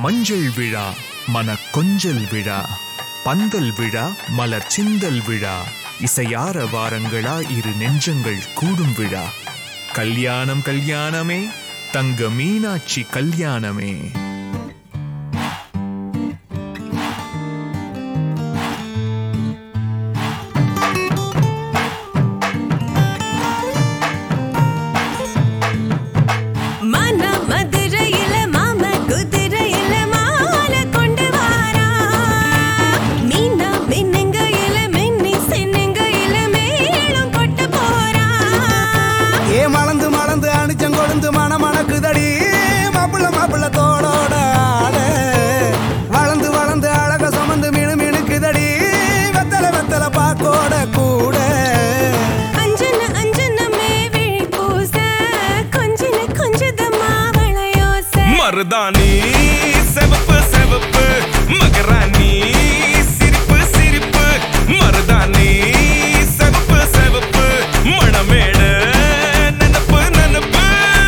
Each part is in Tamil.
மஞ்சள் விழா மன கொஞ்சல் விழா பந்தல் விழா மலர் சிந்தல் விழா இசையார வாரங்களா இரு நெஞ்சங்கள் கூடும் விழா கல்யாணம் கல்யாணமே தங்க மீனாட்சி கல்யாணமே மன மதுரையில மாம குதிரையில மாலை கொண்டு வாரா மீனா மின்னுங்கையில மின்னி சின்னுங்கையில மேளம் கொட்டு போறா ஏ மலந்து மலந்து அணிச்சம் கொழுந்து மன மணக்குதடி மாப்பிள்ள மாப்பிள்ள தோடோட ஆட வளர்ந்து வளர்ந்து அழக சுமந்து மினு மினுக்குதடி வெத்தல வெத்தல பாக்கோட கூட அஞ்சன அஞ்சனமே விழி பூச கொஞ்சன கொஞ்சதமா வளையோச மருதாணி செவப்பு செவப்பு மகராணி சிரிப்பு சிரிப்பு மருதாணி செவப்பு செவப்பு மணமேட நனப்பு நனப்பு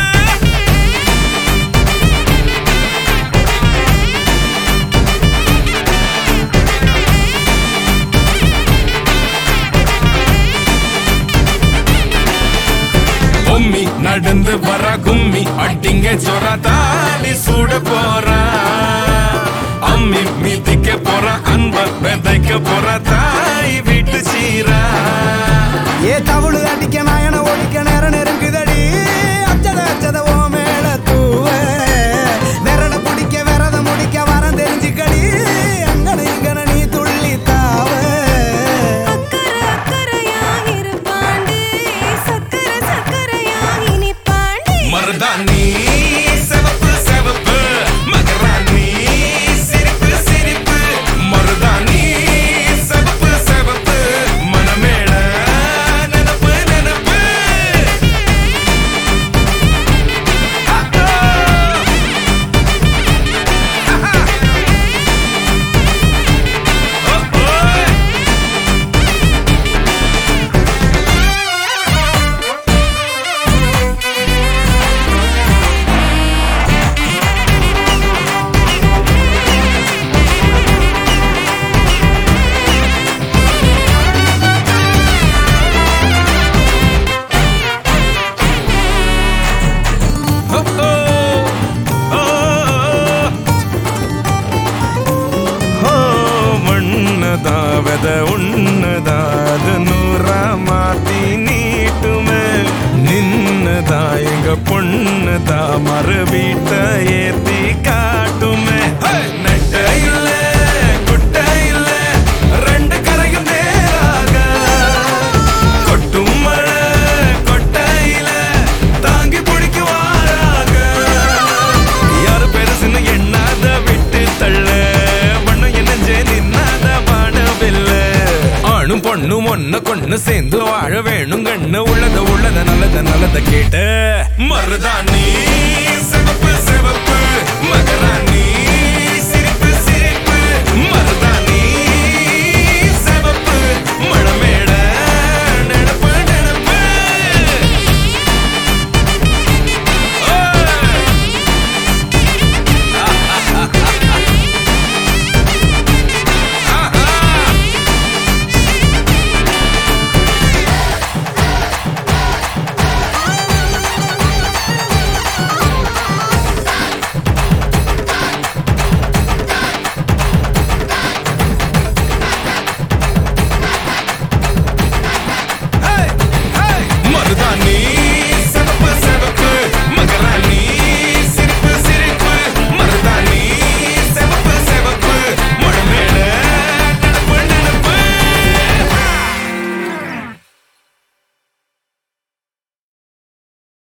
பொம்மி நடந்து வர கும்மி அட்டிங்க சொர தாலி சூட போறா அம்மி மிதிக்க போற அன்ப விதைக்க போற தாய் வீட்டு சீரா ஏ தவுளு அடிக்க நாயன ஒடிக்க நேர நெருங்குதடி அச்சத அச்சத ஓ மேல தூவ விரட பிடிக்க விரத முடிக்க வரம் தெரிஞ்சுக்கடி அங்கன இங்கன நீ துள்ளி தாவ அக்கறை அக்கறையாக இருப்பாண்டு சக்கரை சக்கரையாக இனிப்பாண்டு மருதாணி செவப்பு செவப்பு மகராணி சிரிப்பு சிரிப்பு மருதாணி செவப்பு செவப்பு மணமேட நனப்பு நனப்பு ಮಣ್ಣದಾವದ ಉಣ್ಣದಾದ ನೂರ ಮಾತಿ ನೀಟುಮೆ ನಿನ್ನದಾಯಗ பொண்ணுத மறு வீட்ட ஏத்தி காட்டுமே நெட்ட இல்ல குட்ட இல்ல ரெண்டு கரையும் நேராக கொட்டும் மழை கொட்டையில தாங்கி பிடிக்குவாராக யாரு பெருசுன்னு எண்ணாத விட்டு தள்ள மண்ணும் என்னஞ்சே நின்னாத வானவில்ல ஆணும் பொண்ணும் ஒன்ன கொண்டு சேர்ந்து வாழ வேணும் கண்ணு உள்ளத உள்ளத நல்லத நல்லத கேட்டு மருதானே